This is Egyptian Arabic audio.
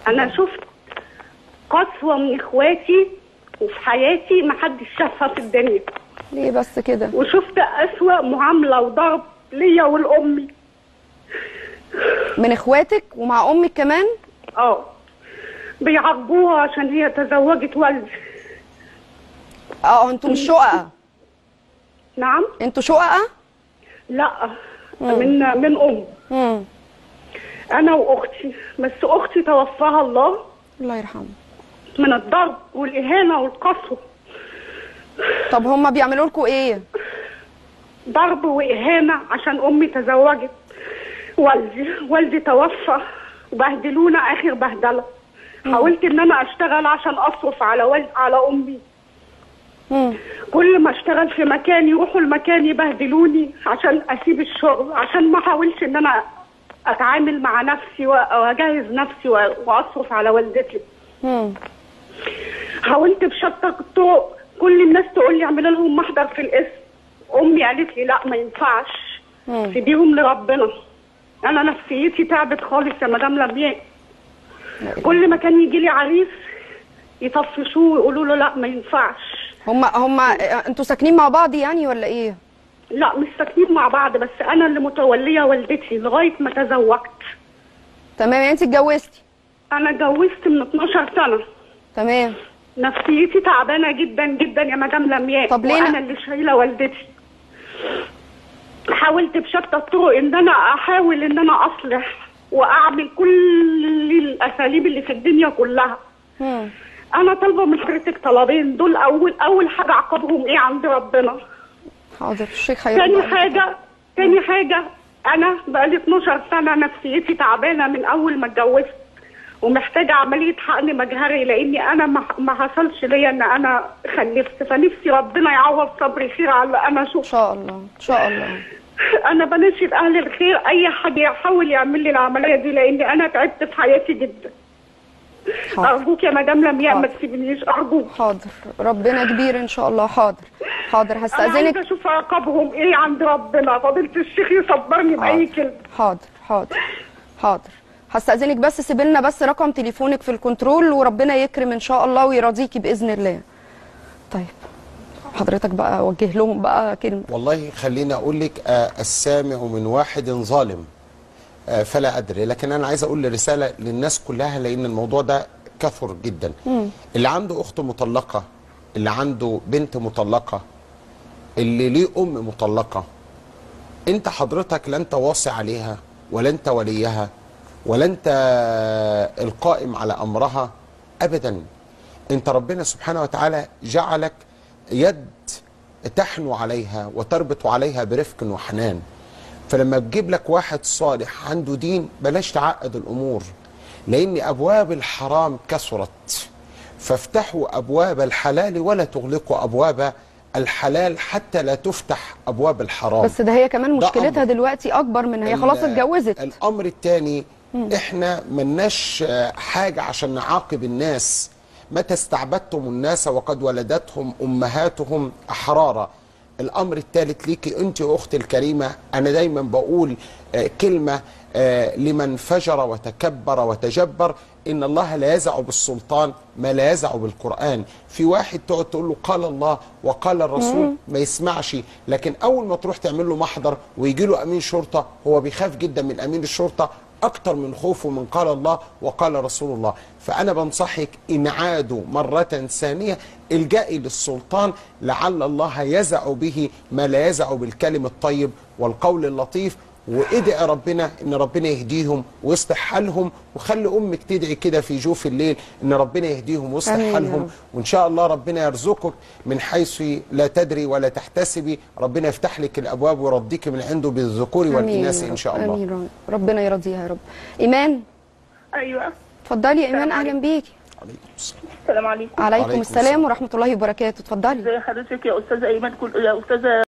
انا شفت قسوه من اخواتي وفي حياتي ما حدش شافها في الدنيا ليه بس كده وشفت اسوأ معامله وضرب ليا ولامي من اخواتك ومع امك كمان اه بيعاقبوها عشان هي تزوجت والدي اه انتوا مش شققه نعم انتوا شققه لا من من ام امم انا واختي بس اختي توفاها الله الله يرحمه من الضرب والاهانه والقسوه طب هما بيعملوا لكم ايه ضرب واهانه عشان امي تزوجت والدي والدي توفى وبهدلونا اخر بهدله حاولت ان انا اشتغل عشان اصرف على والد على امي امم كل ما اشتغل في مكان يروحوا المكان يبهدلوني عشان اسيب الشغل عشان ما حاولش ان انا اتعامل مع نفسي واجهز نفسي واصرف على والدتي امم حاولت بشتى الطرق كل الناس تقول لي اعمل لهم محضر في الاسم امي قالت لي لا ما ينفعش مم. سيبيهم لربنا انا نفسيتي تعبت خالص يا مدام لمياء كل ما كان يجي لي عريس يطفشوه ويقولوا له لا ما ينفعش هما هما انتوا ساكنين مع بعض يعني ولا ايه لا مش ساكنين مع بعض بس انا اللي متوليه والدتي لغايه ما تزوجت تمام يعني انت اتجوزتي انا اتجوزت من 12 سنه تمام نفسيتي تعبانه جدا جدا يا مدام لمياء طب ليه وانا ن- اللي شايله والدتي حاولت بشتى الطرق ان انا احاول ان انا اصلح واعمل كل الاساليب اللي في الدنيا كلها مم. انا طالبه من حضرتك طلبين دول اول اول حاجه عقابهم ايه عند ربنا حاضر الشيخ هيرد تاني عليك. حاجه تاني حاجه انا بقالي 12 سنه نفسيتي تعبانه من اول ما اتجوزت ومحتاجه عمليه حقن مجهري لاني انا ما ما حصلش ليا ان انا خلفت فنفسي ربنا يعوض صبري خير على اللي انا ان شفته شاء الله ان شاء الله انا بناشد اهل الخير اي حد يحاول يعمل لي العمليه دي لاني انا تعبت في حياتي جدا حاضر ارجوك يا مدام لمياء ما حاضر. تسيبنيش ارجوك حاضر ربنا كبير ان شاء الله حاضر حاضر انا عايزه هستأذنك اشوف عقابهم ايه عند ربنا فضيله الشيخ يصبرني باي حاضر. كلمه حاضر حاضر حاضر هستأذنك بس سيب لنا بس رقم تليفونك في الكنترول وربنا يكرم ان شاء الله ويرضيكي باذن الله طيب حضرتك بقى وجه لهم بقى كلمه والله خليني اقول لك آه، السامع من واحد ظالم آه، فلا ادري لكن انا عايز اقول رساله للناس كلها لان الموضوع ده كثر جدا اللي عنده اخت مطلقه اللي عنده بنت مطلقه اللي ليه ام مطلقه انت حضرتك لا انت واصي عليها ولا انت وليها ولا انت القائم على امرها ابدا انت ربنا سبحانه وتعالى جعلك يد تحنو عليها وتربط عليها برفق وحنان فلما تجيب لك واحد صالح عنده دين بلاش تعقد الامور لان ابواب الحرام كثرت فافتحوا ابواب الحلال ولا تغلقوا ابواب الحلال حتى لا تفتح ابواب الحرام بس ده هي كمان ده مشكلتها أمر. دلوقتي اكبر من هي خلاص ال- اتجوزت الامر الثاني احنا ملناش آه، حاجه عشان نعاقب الناس متى استعبدتم الناس وقد ولدتهم امهاتهم احرارا الامر الثالث ليكي انت اختي الكريمه انا دايما بقول آه، كلمه آه، لمن فجر وتكبر وتجبر ان الله لا يزع بالسلطان ما لا يزع بالقران في واحد تقعد تقول له قال الله وقال الرسول ما يسمعش لكن اول ما تروح تعمل له محضر ويجي له امين شرطه هو بيخاف جدا من امين الشرطه اكتر من خوفه من قال الله وقال رسول الله فانا بنصحك ان عادوا مره ثانيه الجئي للسلطان لعل الله يزع به ما لا يزع بالكلم الطيب والقول اللطيف وادعي ربنا ان ربنا يهديهم ويصلح حالهم وخلي امك تدعي كده في جوف الليل ان ربنا يهديهم ويصلح آمين يا حالهم رب. وان شاء الله ربنا يرزقك من حيث لا تدري ولا تحتسبي ربنا يفتح لك الابواب ويرضيك من عنده بالذكور امين والاناث يا ان رب. شاء الله امين رب. ربنا يرضيها يا رب ايمان ايوه اتفضلي يا ايمان السلام اهلا بيكي عليكم السلام السلام عليكم عليكم وعليكم السلام السلام. ورحمه الله وبركاته اتفضلي ازي حضرتك يا استاذه ايمان كل يا استاذه